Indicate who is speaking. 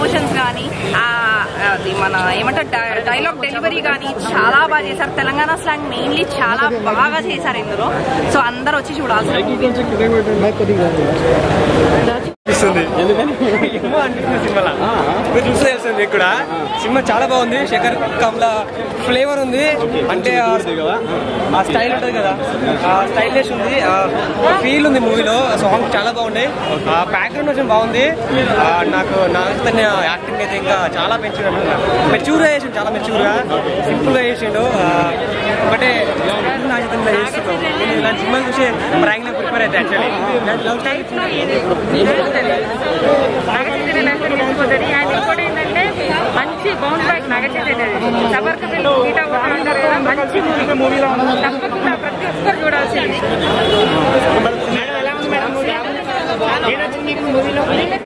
Speaker 1: emotions కానీ అది మన ఏమంటారు డై- డైలాగ్ డెలివరీ కానీ చాలా బాగా చేశారు తెలంగాణ స్లాంగ్ మెయిన్లీ చాలా బాగా చేశారు ఇందులో సో అందరూ వచ్చి చూడాల్సింది
Speaker 2: అనిపిస్తుంది ఏమో అనిపిస్తుంది సినిమాలో మీరు చూస్తే తెలుస్తుంది మీకు కూడా సినిమా చాలా బాగుంది శేఖర్ కమల ఫ్లేవర్ ఉంది అంటే ఆ- ఆ స్టైల్ ఉంటుంది కదా ఆ స్టైలిష్ ఉంది ఫీల్ ఉంది మూవీలో సాంగ్ చాలా బాగున్నాయి ఆ బ్యాక్గ్రౌండ్ వచ్చిన బాగుంది ఆ, నాకు నాగచైతన్య యాక్టింగ్ అయితే ఇంకా చాలా పెంచాడు మెచ్యూర్గా చేసిండు చాలా మెచ్యూర్గా సింపుల్గా చేసిండు ఆ, ఒకటే నాగచైతన్య చేస్తున్నాం నేను ఇలాంటి సినిమా చూసి ప్రాంక్లో ప్రిపేర్ అయితే యాక్చువల్లీ
Speaker 3: నాగచైతన్య లైఫ్ తెలిసిపోతుంది అండ్ ఇంకోటి ఏంటంటే మంచి బౌన్స్ బ్యాక్ నాగచైతన్య సబర్క గీతా అంటారు కదా మంచి మూవీ తప్పకుండా ప్రతి ఒక్కరు చూడాల్సింది